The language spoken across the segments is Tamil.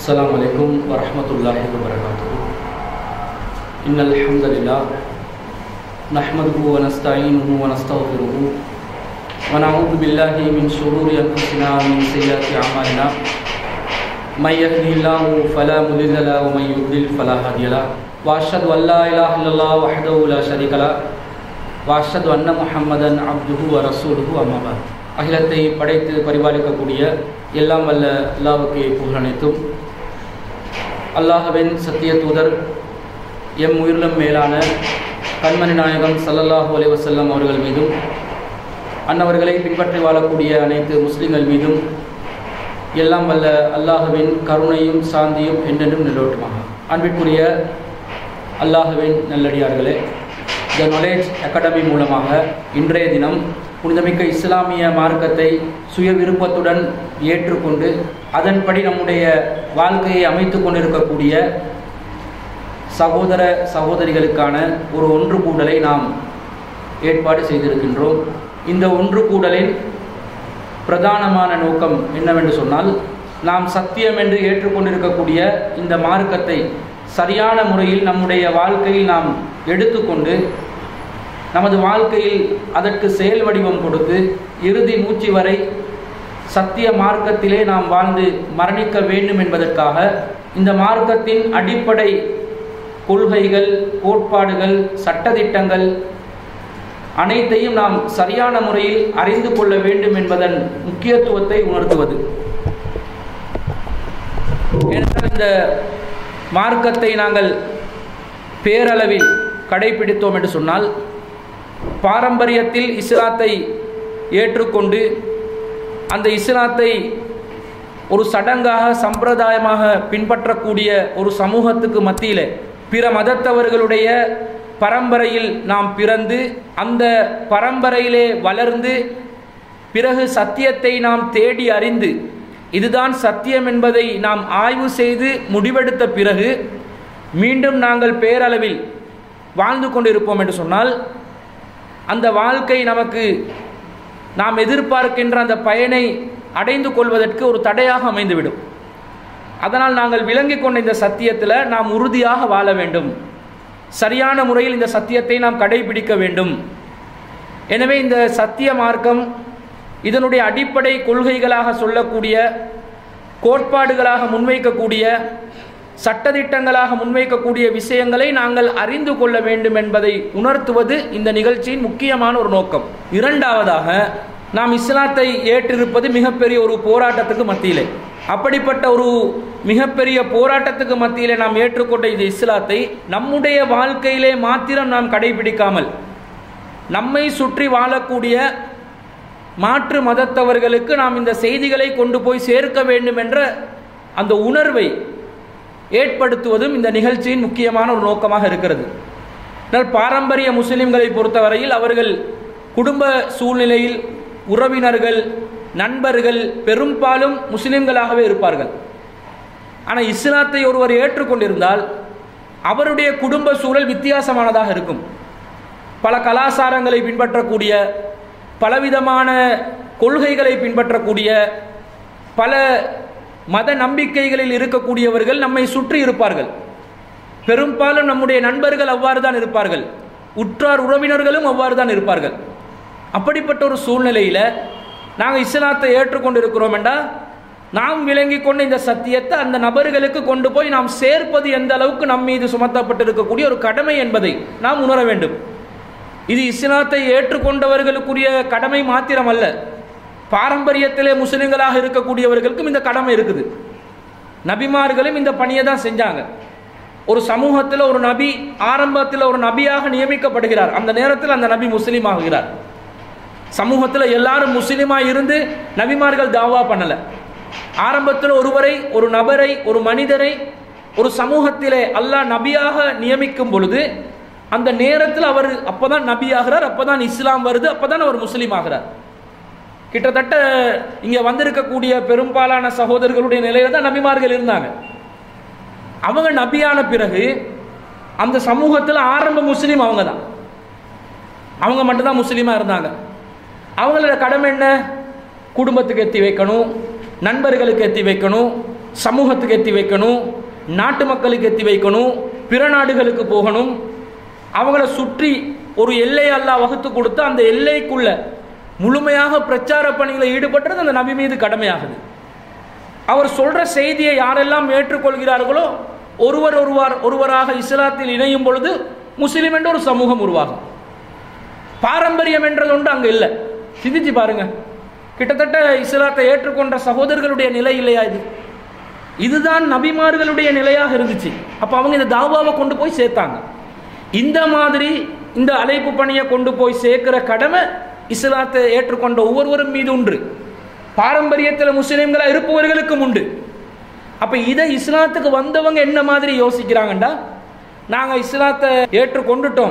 السلام عليكم ورحمة الله وبركاته إن الحمد لله نحمده ونستعينه ونستغفره ونعوذ بالله من شرور أنفسنا ومن سيئات أعمالنا من يهده الله فلا مضل له ومن يضلل فلا هادي له وأشهد أن لا إله إلا الله وحده لا شريك له وأشهد أن محمدا عبده ورسوله أما بعد அகிலத்தை படைத்து பரிபாலிக்கக்கூடிய எல்லாம் வல்ல அல்லாவுக்கு புகழ் அனைத்தும் அல்லாஹ்வின் சத்திய தூதர் எம் உயிரிலும் மேலான கண்மணி நாயகம் சல்லல்லாஹு அலைஹி வஸல்லம் அவர்கள் மீதும் அன்னவர்களை பின்பற்றி வாழக்கூடிய அனைத்து முஸ்லிம்கள் மீதும் எல்லாம் வல்ல அல்லாஹுவின் கருணையும் சாந்தியும் என்றென்றும் நிலவட்டுமாக அன்பிற்குரிய அல்லாஹுவின் நல்லடியார்களே த நாலேஜ் அகாடமி மூலமாக இன்றைய தினம் புனிதமிக்க இஸ்லாமிய மார்க்கத்தை சுய விருப்பத்துடன் ஏற்றுக்கொண்டு அதன்படி நம்முடைய வாழ்க்கையை அமைத்து கொண்டிருக்கக்கூடிய சகோதர சகோதரிகளுக்கான ஒரு ஒன்று கூடலை நாம் ஏற்பாடு செய்திருக்கின்றோம் இந்த ஒன்று கூடலின் பிரதானமான நோக்கம் என்னவென்று சொன்னால் நாம் சத்தியம் என்று ஏற்றுக்கொண்டிருக்கக்கூடிய இந்த மார்க்கத்தை சரியான முறையில் நம்முடைய வாழ்க்கையில் நாம் எடுத்துக்கொண்டு நமது வாழ்க்கையில் அதற்கு செயல் வடிவம் கொடுத்து இறுதி மூச்சு வரை சத்திய மார்க்கத்திலே நாம் வாழ்ந்து மரணிக்க வேண்டும் என்பதற்காக இந்த மார்க்கத்தின் அடிப்படை கொள்கைகள் கோட்பாடுகள் சட்டதிட்டங்கள் அனைத்தையும் நாம் சரியான முறையில் அறிந்து கொள்ள வேண்டும் என்பதன் முக்கியத்துவத்தை உணர்த்துவது ஏனென்றால் இந்த மார்க்கத்தை நாங்கள் பேரளவில் கடைபிடித்தோம் என்று சொன்னால் பாரம்பரியத்தில் இஸ்லாத்தை ஏற்றுக்கொண்டு அந்த இஸ்லாத்தை ஒரு சடங்காக சம்பிரதாயமாக பின்பற்றக்கூடிய ஒரு சமூகத்துக்கு மத்தியில் பிற மதத்தவர்களுடைய பரம்பரையில் நாம் பிறந்து அந்த பரம்பரையிலே வளர்ந்து பிறகு சத்தியத்தை நாம் தேடி அறிந்து இதுதான் சத்தியம் என்பதை நாம் ஆய்வு செய்து முடிவெடுத்த பிறகு மீண்டும் நாங்கள் பேரளவில் வாழ்ந்து கொண்டிருப்போம் என்று சொன்னால் அந்த வாழ்க்கை நமக்கு நாம் எதிர்பார்க்கின்ற அந்த பயனை அடைந்து கொள்வதற்கு ஒரு தடையாக அமைந்துவிடும் அதனால் நாங்கள் விளங்கி கொண்ட இந்த சத்தியத்தில் நாம் உறுதியாக வாழ வேண்டும் சரியான முறையில் இந்த சத்தியத்தை நாம் கடைபிடிக்க வேண்டும் எனவே இந்த சத்திய மார்க்கம் இதனுடைய அடிப்படை கொள்கைகளாக சொல்லக்கூடிய கோட்பாடுகளாக முன்வைக்கக்கூடிய சட்டதிட்டங்களாக முன்வைக்கக்கூடிய விஷயங்களை நாங்கள் அறிந்து கொள்ள வேண்டும் என்பதை உணர்த்துவது இந்த நிகழ்ச்சியின் முக்கியமான ஒரு நோக்கம் இரண்டாவதாக நாம் இஸ்லாத்தை ஏற்றிருப்பது மிகப்பெரிய ஒரு போராட்டத்துக்கு மத்தியிலே அப்படிப்பட்ட ஒரு மிகப்பெரிய போராட்டத்துக்கு மத்தியிலே நாம் ஏற்றுக்கொண்ட இந்த இஸ்லாத்தை நம்முடைய வாழ்க்கையிலே மாத்திரம் நாம் கடைபிடிக்காமல் நம்மை சுற்றி வாழக்கூடிய மாற்று மதத்தவர்களுக்கு நாம் இந்த செய்திகளை கொண்டு போய் சேர்க்க வேண்டும் என்ற அந்த உணர்வை ஏற்படுத்துவதும் இந்த நிகழ்ச்சியின் முக்கியமான ஒரு நோக்கமாக இருக்கிறது ஆனால் பாரம்பரிய முஸ்லிம்களை பொறுத்தவரையில் அவர்கள் குடும்ப சூழ்நிலையில் உறவினர்கள் நண்பர்கள் பெரும்பாலும் முஸ்லிம்களாகவே இருப்பார்கள் ஆனால் இஸ்லாத்தை ஒருவர் ஏற்றுக்கொண்டிருந்தால் அவருடைய குடும்ப சூழல் வித்தியாசமானதாக இருக்கும் பல கலாச்சாரங்களை பின்பற்றக்கூடிய பலவிதமான கொள்கைகளை பின்பற்றக்கூடிய பல மத நம்பிக்கைகளில் இருக்கக்கூடியவர்கள் நம்மை சுற்றி இருப்பார்கள் பெரும்பாலும் நம்முடைய நண்பர்கள் அவ்வாறு தான் இருப்பார்கள் உற்றார் உறவினர்களும் அவ்வாறு தான் இருப்பார்கள் அப்படிப்பட்ட ஒரு சூழ்நிலையில் நாங்கள் இஸ்லாத்தை ஏற்றுக்கொண்டு இருக்கிறோம் என்றால் நாம் விளங்கி கொண்ட இந்த சத்தியத்தை அந்த நபர்களுக்கு கொண்டு போய் நாம் சேர்ப்பது எந்த அளவுக்கு நம் மீது சுமத்தப்பட்டிருக்கக்கூடிய ஒரு கடமை என்பதை நாம் உணர வேண்டும் இது இஸ்லாத்தை ஏற்றுக்கொண்டவர்களுக்குரிய கடமை மாத்திரம் அல்ல பாரம்பரியத்திலே முஸ்லிம்களாக இருக்கக்கூடியவர்களுக்கும் இந்த கடமை இருக்குது நபிமார்களும் இந்த பணியை தான் செஞ்சாங்க ஒரு சமூகத்தில் ஒரு நபி ஆரம்பத்தில் ஒரு நபியாக நியமிக்கப்படுகிறார் அந்த நேரத்தில் அந்த நபி முஸ்லீம் ஆகுகிறார் சமூகத்தில் எல்லாரும் முஸ்லீமாக இருந்து நபிமார்கள் தாவா பண்ணலை ஆரம்பத்தில் ஒருவரை ஒரு நபரை ஒரு மனிதரை ஒரு சமூகத்திலே அல்லாஹ் நபியாக நியமிக்கும் பொழுது அந்த நேரத்தில் அவர் அப்போதான் நபி ஆகிறார் அப்போதான் இஸ்லாம் வருது அப்போதான் அவர் முஸ்லீம் ஆகிறார் கிட்டத்தட்ட இங்கே வந்திருக்கக்கூடிய பெரும்பாலான சகோதரர்களுடைய நிலையில தான் நபிமார்கள் இருந்தாங்க அவங்க நபியான பிறகு அந்த சமூகத்தில் ஆரம்ப முஸ்லீம் அவங்க தான் அவங்க மட்டும்தான் முஸ்லீமாக இருந்தாங்க அவங்களோட கடமை என்ன குடும்பத்துக்கு எத்தி வைக்கணும் நண்பர்களுக்கு எத்தி வைக்கணும் சமூகத்துக்கு எத்தி வைக்கணும் நாட்டு மக்களுக்கு எத்தி வைக்கணும் பிற நாடுகளுக்கு போகணும் அவங்கள சுற்றி ஒரு எல்லை அல்லாஹ் வகுத்து கொடுத்து அந்த எல்லைக்குள்ள முழுமையாக பிரச்சார பணிகளை ஈடுபடுறது அந்த நபி மீது கடமையாகுது அவர் சொல்ற செய்தியை யாரெல்லாம் ஏற்றுக்கொள்கிறார்களோ ஒருவர் ஒருவர் ஒருவராக இஸ்லாத்தில் இணையும் பொழுது முஸ்லிம் என்ற ஒரு சமூகம் உருவாகும் பாரம்பரியம் என்றது ஒன்று அங்கே இல்லை சிந்திச்சு பாருங்க கிட்டத்தட்ட இஸ்லாத்தை ஏற்றுக்கொண்ட சகோதரர்களுடைய நிலை இல்லையா இது இதுதான் நபிமார்களுடைய நிலையாக இருந்துச்சு அப்ப அவங்க இந்த தாவாவை கொண்டு போய் சேர்த்தாங்க இந்த மாதிரி இந்த அழைப்பு பணியை கொண்டு போய் சேர்க்கிற கடமை இஸ்லாத்தை ஏற்றுக்கொண்ட ஒவ்வொருவரும் மீது உண்டு பாரம்பரியத்தில் முஸ்லிம்களா இருப்பவர்களுக்கும் உண்டு அப்ப இதை இஸ்லாத்துக்கு வந்தவங்க என்ன மாதிரி யோசிக்கிறாங்கண்டா நாங்க இஸ்லாத்தை ஏற்றுக்கொண்டுட்டோம்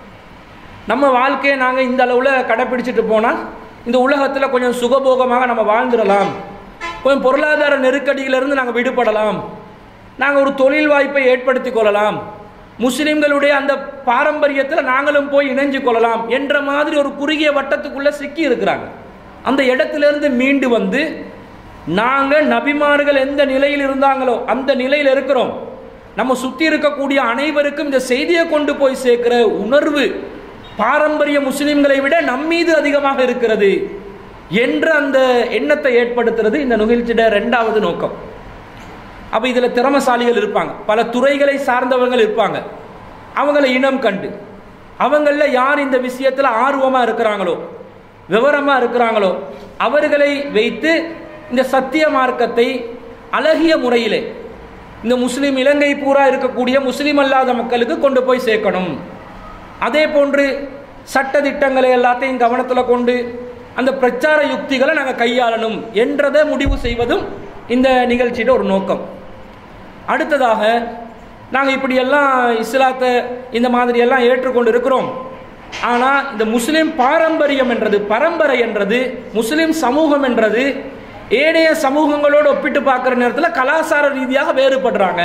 நம்ம வாழ்க்கையை நாங்கள் இந்த அளவில் கடைப்பிடிச்சிட்டு போனால் இந்த உலகத்தில் கொஞ்சம் சுகபோகமாக நம்ம வாழ்ந்துடலாம் கொஞ்சம் பொருளாதார நெருக்கடியிலிருந்து நாங்கள் விடுபடலாம் நாங்கள் ஒரு தொழில் வாய்ப்பை ஏற்படுத்தி கொள்ளலாம் முஸ்லிம்களுடைய அந்த பாரம்பரியத்தில் நாங்களும் போய் இணைஞ்சு கொள்ளலாம் என்ற மாதிரி ஒரு குறுகிய வட்டத்துக்குள்ளே சிக்கி இருக்கிறாங்க அந்த இடத்திலிருந்து மீண்டு வந்து நாங்கள் நபிமார்கள் எந்த நிலையில் இருந்தாங்களோ அந்த நிலையில் இருக்கிறோம் நம்ம சுற்றி இருக்கக்கூடிய அனைவருக்கும் இந்த செய்தியை கொண்டு போய் சேர்க்கிற உணர்வு பாரம்பரிய முஸ்லிம்களை விட நம்மீது அதிகமாக இருக்கிறது என்ற அந்த எண்ணத்தை ஏற்படுத்துறது இந்த நிகழ்ச்சியோட ரெண்டாவது நோக்கம் அப்ப இதுல திறமசாலிகள் இருப்பாங்க பல துறைகளை சார்ந்தவர்கள் இருப்பாங்க அவங்கள இனம் கண்டு அவங்கள யார் இந்த விஷயத்துல ஆர்வமா இருக்கிறாங்களோ விவரமா இருக்கிறாங்களோ அவர்களை வைத்து இந்த சத்திய மார்க்கத்தை அழகிய முறையிலே இந்த முஸ்லிம் இலங்கை பூரா இருக்கக்கூடிய முஸ்லிம் அல்லாத மக்களுக்கு கொண்டு போய் சேர்க்கணும் அதே போன்று சட்ட திட்டங்களை எல்லாத்தையும் கவனத்தில் கொண்டு அந்த பிரச்சார யுக்திகளை நாங்கள் கையாளணும் என்றதை முடிவு செய்வதும் இந்த நிகழ்ச்சியோட ஒரு நோக்கம் அடுத்ததாக நாங்கள் இப்படியெல்லாம் இஸ்லாத்தை இந்த மாதிரி எல்லாம் ஏற்றுக்கொண்டு இருக்கிறோம் ஆனால் இந்த முஸ்லிம் பாரம்பரியம் என்றது பரம்பரை என்றது முஸ்லிம் சமூகம் என்றது ஏனைய சமூகங்களோடு ஒப்பிட்டு பார்க்குற நேரத்தில் கலாச்சார ரீதியாக வேறுபடுறாங்க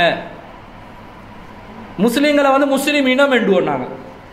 முஸ்லீம்களை வந்து முஸ்லீம் இனம் என்றுவோம் நாங்கள்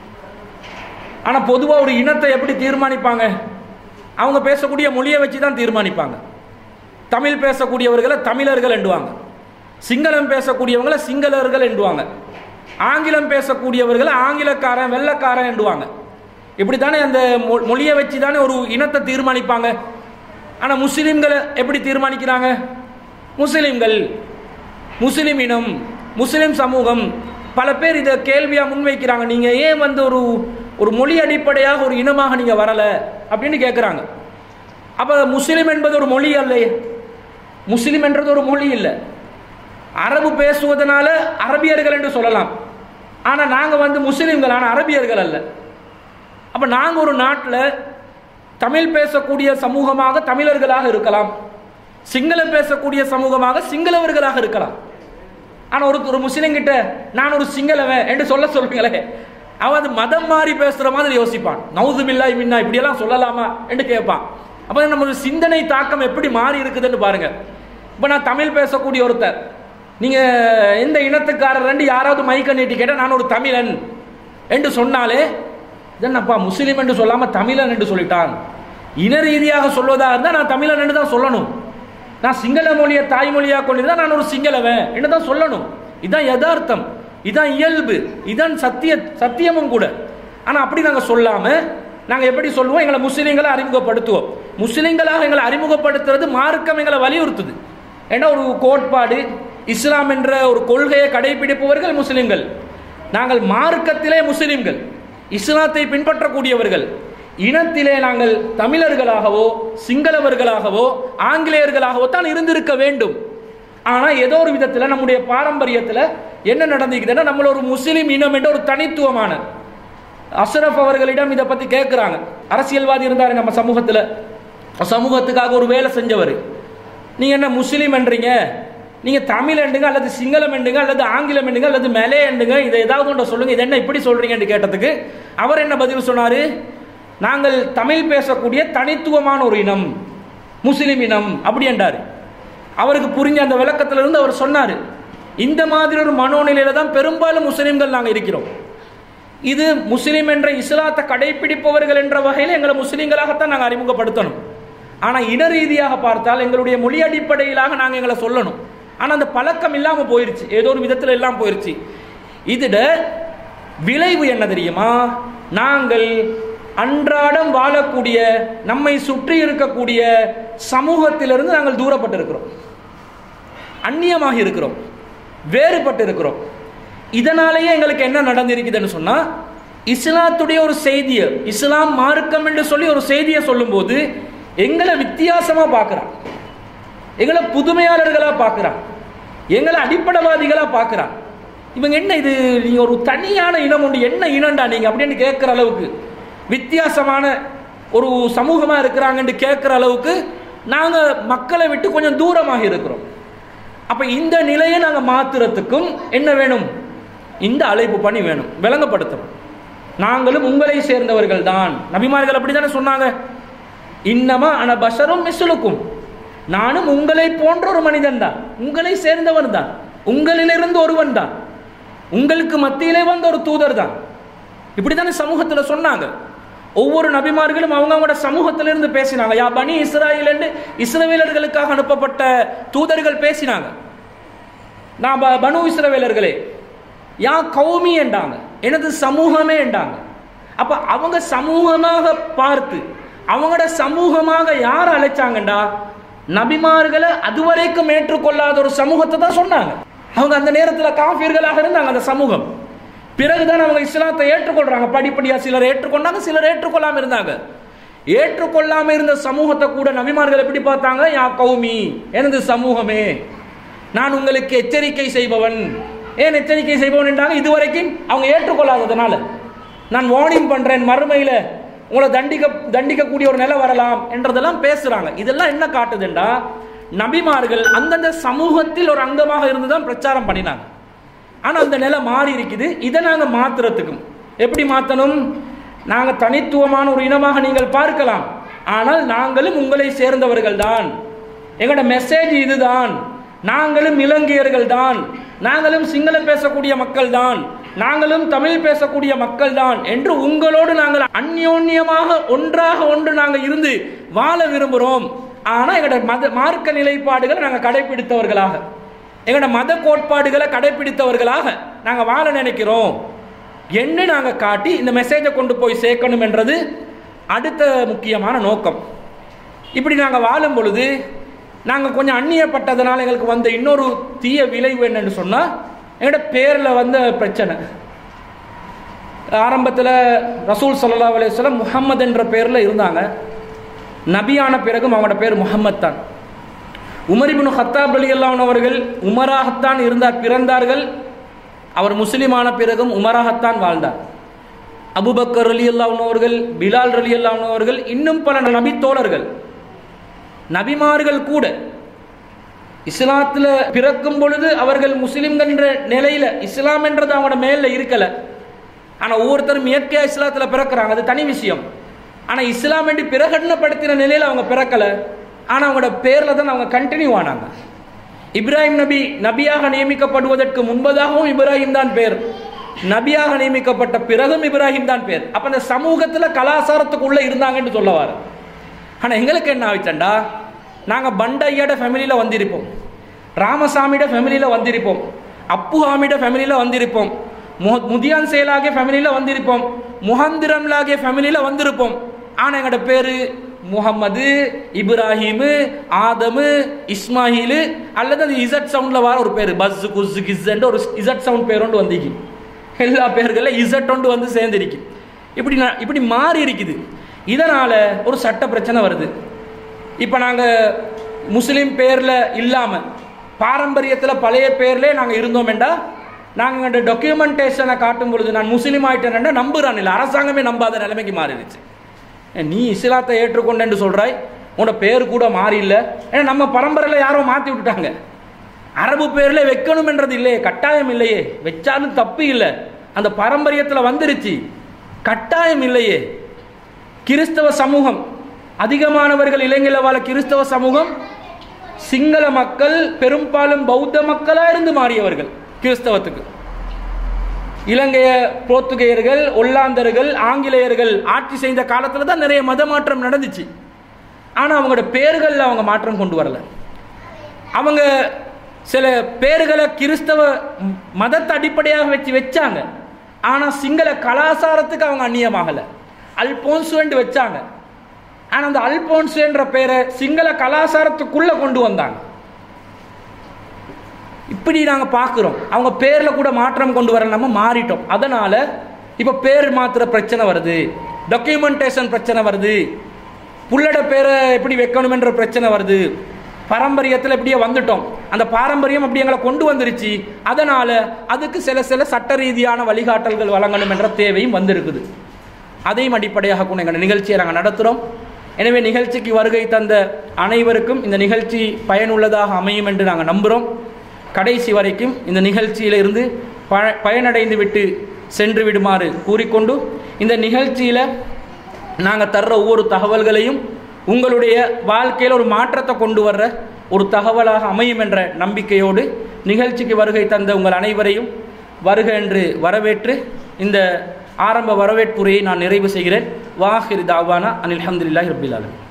ஆனால் பொதுவாக ஒரு இனத்தை எப்படி தீர்மானிப்பாங்க அவங்க பேசக்கூடிய மொழியை வச்சு தான் தீர்மானிப்பாங்க தமிழ் பேசக்கூடியவர்களை தமிழர்கள் என்றுவாங்க சிங்களம் பேசக்கூடியவங்களை சிங்களர்கள் என்றுவாங்க ஆங்கிலம் பேசக்கூடியவர்களை ஆங்கிலக்காரன் வெள்ளக்காரன் என்றுவாங்க இப்படி தானே அந்த மொ- மொழியை வச்சு தானே ஒரு இனத்தை தீர்மானிப்பாங்க ஆனால் முஸ்லீம்களை எப்படி தீர்மானிக்கிறாங்க முஸ்லீம்கள் முஸ்லிம் இனம் முஸ்லிம் சமூகம் பல பேர் இதை கேள்வியாக முன்வைக்கிறாங்க நீங்கள் ஏன் வந்து ஒரு ஒரு மொழி அடிப்படையாக ஒரு இனமாக நீங்கள் வரலை அப்படின்னு கேட்குறாங்க அப்போ முஸ்லிம் என்பது ஒரு மொழி அல்லையே முஸ்லிம் என்றது ஒரு மொழி இல்லை அரபு பேசுவதனால அரபியர்கள் என்று சொல்லலாம் ஆனால் நாங்கள் வந்து முஸ்லிம்கள் ஆனால் அரபியர்கள் அல்ல அப்போ நாங்கள் ஒரு நாட்டில் தமிழ் பேசக்கூடிய சமூகமாக தமிழர்களாக இருக்கலாம் சிங்களம் பேசக்கூடிய சமூகமாக சிங்களவர்களாக இருக்கலாம் ஆனால் ஒரு ஒரு முஸ்லீம் கிட்ட நான் ஒரு சிங்களவன் என்று சொல்ல சொல்றீங்களே அவன் அது மதம் மாறி பேசுற மாதிரி யோசிப்பான் நவுது பில்லாய் மின்னா இப்படியெல்லாம் சொல்லலாமா என்று கேட்பான் அப்போ நம்ம சிந்தனை தாக்கம் எப்படி மாறி இருக்குதுன்னு பாருங்க இப்போ நான் தமிழ் பேசக்கூடிய ஒருத்தர் நீங்க எந்த இனத்துக்காரர் யாராவது மைக்க நீட்டி கேட்டால் நான் ஒரு தமிழன் என்று சொன்னாலே இதென்னப்பா முஸ்லீம் என்று சொல்லாம தமிழன் என்று சொல்லிட்டான் இன ரீதியாக சொல்வதா இருந்தால் நான் தமிழன் என்று தான் சொல்லணும் நான் சிங்கள மொழியை தாய்மொழியாக கொண்டிருந்தா நான் ஒரு சிங்களவன் என்று தான் சொல்லணும் இதான் யதார்த்தம் இதான் இயல்பு இதான் சத்திய சத்தியமும் கூட ஆனால் அப்படி நாங்கள் சொல்லாம நாங்கள் எப்படி சொல்லுவோம் எங்களை முஸ்லீம்களை அறிமுகப்படுத்துவோம் முஸ்லீம்களாக எங்களை அறிமுகப்படுத்துறது மார்க்கம் எங்களை வலியுறுத்துது ஏன்னா ஒரு கோட்பாடு இஸ்லாம் என்ற ஒரு கொள்கையை கடைபிடிப்பவர்கள் முஸ்லிம்கள் நாங்கள் மார்க்கத்திலே முஸ்லிம்கள் இஸ்லாத்தை பின்பற்றக்கூடியவர்கள் இனத்திலே நாங்கள் தமிழர்களாகவோ சிங்களவர்களாகவோ ஆங்கிலேயர்களாகவோ தான் இருந்திருக்க வேண்டும் ஆனால் ஏதோ ஒரு விதத்தில் நம்முடைய பாரம்பரியத்தில் என்ன நடந்துக்குதுன்னா நம்மள ஒரு முஸ்லீம் இனம் என்ற ஒரு தனித்துவமான அஷ்ரஃப் அவர்களிடம் இதை பற்றி கேட்குறாங்க அரசியல்வாதி இருந்தார் நம்ம சமூகத்தில் சமூகத்துக்காக ஒரு வேலை செஞ்சவர் நீங்கள் என்ன முஸ்லீம் என்றீங்க நீங்கள் தமிழ் என்றுங்க அல்லது சிங்களம் என்றுங்க அல்லது ஆங்கிலம் என்றுங்க அல்லது மெலே என்றுங்க இதை ஏதாவது ஒன்று சொல்லுங்க இது என்ன இப்படி சொல்றீங்கன்னு கேட்டதுக்கு அவர் என்ன பதில் சொன்னார் நாங்கள் தமிழ் பேசக்கூடிய தனித்துவமான ஒரு இனம் முஸ்லிம் இனம் அப்படி என்றார் அவருக்கு புரிஞ்ச அந்த விளக்கத்திலிருந்து அவர் சொன்னார் இந்த மாதிரி ஒரு மனோநிலையில தான் பெரும்பாலும் முஸ்லிம்கள் நாங்கள் இருக்கிறோம் இது முஸ்லிம் என்ற இஸ்லாத்தை கடைபிடிப்பவர்கள் என்ற வகையில் எங்களை முஸ்லிம்களாகத்தான் நாங்கள் அறிமுகப்படுத்தணும் ஆனால் இன ரீதியாக பார்த்தால் எங்களுடைய மொழி அடிப்படையிலாக நாங்கள் எங்களை சொல்லணும் ஆனால் அந்த பழக்கம் இல்லாமல் போயிருச்சு ஏதோ ஒரு விதத்தில் எல்லாம் போயிருச்சு இதிட விளைவு என்ன தெரியுமா நாங்கள் அன்றாடம் வாழக்கூடிய நம்மை சுற்றி இருக்கக்கூடிய சமூகத்திலிருந்து நாங்கள் தூரப்பட்டிருக்கிறோம் அந்நியமாக இருக்கிறோம் வேறுபட்டு இருக்கிறோம் இதனாலேயே எங்களுக்கு என்ன நடந்திருக்குதுன்னு சொன்னா இஸ்லாத்துடைய ஒரு செய்தியை இஸ்லாம் மார்க்கம் என்று சொல்லி ஒரு செய்தியை சொல்லும்போது எங்களை வித்தியாசமா பார்க்கறான் எங்களை புதுமையாளர்களா பார்க்கறான் எங்களை அடிப்படைவாதிகளா பார்க்கறான் இவங்க என்ன இது நீங்க ஒரு தனியான இனம் உண்டு என்ன இனம்டா நீங்க அப்படின்னு கேட்கிற அளவுக்கு வித்தியாசமான ஒரு சமூகமா இருக்கிறாங்கன்னு கேட்கிற அளவுக்கு நாங்க மக்களை விட்டு கொஞ்சம் தூரமாக இருக்கிறோம் அப்ப இந்த நிலையை நாங்க மாத்துறதுக்கும் என்ன வேணும் இந்த அழைப்பு பணி வேணும் விளங்கப்படுத்தணும் நாங்களும் உங்களை சேர்ந்தவர்கள் தான் நபிமார்கள் அப்படித்தானே சொன்னாங்க இன்னமா அன பஷரும் மிஸ்லுக்கும் நானும் உங்களை போன்ற ஒரு மனிதன் தான் உங்களை சேர்ந்தவன் தான் உங்களிலிருந்து ஒருவன் தான் உங்களுக்கு மத்தியிலே வந்த ஒரு தூதர் தான் இப்படித்தானே சமூகத்தில் சொன்னாங்க ஒவ்வொரு நபிமார்களும் அவங்க அவங்களோட சமூகத்திலிருந்து பேசினாங்க யா பனி இஸ்ராயல் என்று இஸ்ரவேலர்களுக்காக அனுப்பப்பட்ட தூதர்கள் பேசினாங்க நான் ப- பனு இஸ்ரவேலர்களே யா கௌமி என்றாங்க எனது சமூகமே என்றாங்க அப்ப அவங்க சமூகமாக பார்த்து அவங்களோட சமூகமாக யார் அழைச்சாங்கண்டா நபிமார்களை அதுவரைக்கும் ஏற்றுக்கொள்ளாத ஒரு சமூகத்தை தான் சொன்னாங்க அவங்க அந்த நேரத்தில் காஃபியர்களாக இருந்தாங்க அந்த சமூகம் பிறகுதான் அவங்க இஸ்லாத்தை ஏற்றுக்கொள்றாங்க படிப்படியா சிலர் ஏற்றுக்கொண்டாங்க சிலர் ஏற்றுக்கொள்ளாம இருந்தாங்க ஏற்றுக்கொள்ளாம இருந்த சமூகத்தை கூட நபிமார்கள் எப்படி பார்த்தாங்க யா கௌமி எனது சமூகமே நான் உங்களுக்கு எச்சரிக்கை செய்பவன் ஏன் எச்சரிக்கை செய்பவன் என்றாங்க இதுவரைக்கும் அவங்க ஏற்றுக்கொள்ளாததுனால நான் வார்னிங் பண்றேன் மறுமையில உங்களை தண்டிக்க தண்டிக்கக்கூடிய ஒரு நிலை வரலாம் என்றதெல்லாம் பேசுறாங்க இதெல்லாம் என்ன காட்டுதுண்டா நபிமார்கள் அந்தந்த சமூகத்தில் ஒரு அங்கமாக இருந்து தான் பிரச்சாரம் பண்ணினாங்க ஆனா அந்த நிலை மாறி இருக்குது இதை நாங்க மாத்துறதுக்கும் எப்படி மாத்தணும் நாங்க தனித்துவமான ஒரு இனமாக நீங்கள் பார்க்கலாம் ஆனால் நாங்களும் உங்களை சேர்ந்தவர்கள் தான் எங்களோட மெசேஜ் இதுதான் நாங்களும் இலங்கையர்கள் தான் நாங்களும் சிங்களம் பேசக்கூடிய மக்கள் தான் நாங்களும் தமிழ் பேசக்கூடிய மக்கள் தான் என்று உங்களோடு நாங்கள் அந்யோன்யமாக ஒன்றாக ஒன்று நாங்கள் இருந்து வாழ விரும்புகிறோம் ஆனால் எங்களோட மத மார்க்க நிலைப்பாடுகளை நாங்கள் கடைபிடித்தவர்களாக எங்களோட மத கோட்பாடுகளை கடைபிடித்தவர்களாக நாங்கள் வாழ நினைக்கிறோம் என்று நாங்கள் காட்டி இந்த மெசேஜை கொண்டு போய் சேர்க்கணும் என்றது அடுத்த முக்கியமான நோக்கம் இப்படி நாங்கள் வாழும் பொழுது நாங்கள் கொஞ்சம் அந்நியப்பட்டதுனால எங்களுக்கு வந்த இன்னொரு தீய விளைவு என்னன்னு சொன்னால் எங்களோட பேரில் வந்த பிரச்சனை ஆரம்பத்தில் ரசூல் சல்லா அலையம் முஹம்மது என்ற பேரில் இருந்தாங்க நபியான பிறகும் அவங்களோட பேர் முஹம்மத் தான் உமரிபின் ஹத்தாப் அலி அவர்கள் உமராகத்தான் இருந்தார் பிறந்தார்கள் அவர் முஸ்லிமான பிறகும் உமராகத்தான் வாழ்ந்தார் அபுபக்கர் அலி அவர்கள் பிலால் அலி அவர்கள் இன்னும் பல நபி தோழர்கள் நபிமார்கள் கூட இஸ்லாத்துல பிறக்கும் பொழுது அவர்கள் முஸ்லிம்கள் என்ற நிலையில இஸ்லாம் என்றது அவங்களோட மேல இருக்கல ஆனா ஒவ்வொருத்தரும் இயற்கையா இஸ்லாத்துல பிறக்கிறாங்க அது தனி விஷயம் ஆனா இஸ்லாம் என்று பிரகடனப்படுத்தின நிலையில அவங்க பிறக்கல ஆனா அவங்களோட பேர்ல தான் அவங்க கண்டினியூ ஆனாங்க இப்ராஹிம் நபி நபியாக நியமிக்கப்படுவதற்கு முன்பதாகவும் இப்ராஹிம் தான் பேர் நபியாக நியமிக்கப்பட்ட பிறகும் இப்ராஹிம் தான் பேர் அப்ப அந்த சமூகத்துல கலாச்சாரத்துக்குள்ள இருந்தாங்கன்னு சொல்லவாரு ஆனா எங்களுக்கு என்ன ஆயிடுச்சண்டா நாங்க பண்டையோட ஃபேமிலியில வந்திருப்போம் ராமசாமியோட ஃபேமிலியில வந்திருப்போம் அப்பு ஹாமியோட ஃபேமிலியில வந்திருப்போம் மு- முதியான் செயலாகிய ஃபேமிலியில வந்திருப்போம் முஹந்திரம்லாகிய ஃபேமிலியில வந்திருப்போம் ஆனா எங்களோட பேரு முகம்மது இப்ராஹிமு ஆதமு இஸ்மாயிலு அல்லது அந்த இசட் சவுண்ட்ல வர ஒரு பேர் பஸ் குஸ் கிஸ்ன்ற ஒரு இசட் சவுண்ட் பேர் ஒன்று வந்திக்கு எல்லா பேர்கள்ல இசட் ஒன்று வந்து சேர்ந்திருக்கு இப்படி நா- இப்படி மாறி இருக்குது இதனால ஒரு சட்ட பிரச்சனை வருது இப்போ நாங்கள் முஸ்லீம் பேரில் இல்லாமல் பாரம்பரியத்தில் பழைய பேர்லே நாங்கள் இருந்தோமேண்டா நாங்கள் இந்த டாக்குமெண்டேஷனை காட்டும் பொழுது நான் முஸ்லீம் ஆயிட்டேன்னா நம்புறான் இல்லை அரசாங்கமே நம்பாத நிலைமைக்கு மாறிடுச்சு ஏ, நீ இஸ்லாத்தை ஏற்றுக்கொண்டேன்னு சொல்றாய் உன்னோட பேர் கூட மாறி இல்லை ஏன்னா நம்ம பரம்பரையில் யாரோ மாற்றி விட்டுட்டாங்க அரபு பேர்ல வைக்கணும்ன்றது இல்லையே கட்டாயம் இல்லையே வச்சாலும் தப்பு இல்லை அந்த பரம்பரியத்தில் வந்துருச்சு கட்டாயம் இல்லையே கிறிஸ்தவ சமூகம் அதிகமானவர்கள் இலங்கையில் வாழ கிறிஸ்தவ சமூகம் சிங்கள மக்கள் பெரும்பாலும் பௌத்த மக்களா இருந்து மாறியவர்கள் கிறிஸ்தவத்துக்கு இலங்கைய போர்த்துகேயர்கள் ஒல்லாந்தர்கள் ஆங்கிலேயர்கள் ஆட்சி செய்த காலத்துல தான் நிறைய மத மாற்றம் நடந்துச்சு ஆனா அவங்களோட பேர்கள்ல அவங்க மாற்றம் கொண்டு வரல அவங்க சில பேர்களை கிறிஸ்தவ ம், மதத்தை அடிப்படையாக வச்சு வச்சாங்க ஆனால் சிங்கள கலாச்சாரத்துக்கு அவங்க அந்நியமாகலை அல்போன்சுன்னு வச்சாங்க ஆனால் அந்த அல்போன்சுன்ற பேரை சிங்கள கலாச்சாரத்துக்குள்ளே கொண்டு வந்தாங்க இப்படி நாங்கள் பார்க்குறோம் அவங்க பேரில் கூட மாற்றம் கொண்டு வர நம்ம மாறிட்டோம் அதனால் இப்போ பேர் மாத்திர பிரச்சனை வருது டாக்குமெண்டேஷன் பிரச்சனை வருது புள்ளட பேரை எப்படி வைக்கணுமென்ற பிரச்சனை வருது பாரம்பரியத்தில் இப்படியே வந்துட்டோம் அந்த பாரம்பரியம் அப்படி எங்களை கொண்டு வந்துருச்சு அதனால் அதுக்கு சில சில சட்ட ரீதியான வழிகாட்டல்கள் வழங்கணும் என்ற தேவையும் வந்திருக்குது அதையும் அடிப்படையாக கொண்டு எங்கள் நிகழ்ச்சியை நாங்கள் நடத்துகிறோம் எனவே நிகழ்ச்சிக்கு வருகை தந்த அனைவருக்கும் இந்த நிகழ்ச்சி பயனுள்ளதாக அமையும் என்று நாங்கள் நம்புகிறோம் கடைசி வரைக்கும் இந்த நிகழ்ச்சியிலிருந்து ப பயனடைந்து விட்டு சென்று விடுமாறு கூறிக்கொண்டு இந்த நிகழ்ச்சியில் நாங்கள் தர்ற ஒவ்வொரு தகவல்களையும் உங்களுடைய வாழ்க்கையில் ஒரு மாற்றத்தை கொண்டு வர்ற ஒரு தகவலாக அமையும் என்ற நம்பிக்கையோடு நிகழ்ச்சிக்கு வருகை தந்த உங்கள் அனைவரையும் வருக என்று வரவேற்று இந்த ஆரம்ப வரவேற்புரையை நான் நிறைவு செய்கிறேன் வாஹிர் தாவானா அனில் அஹமதுல்லாஹி ரபில் ஆலமீன்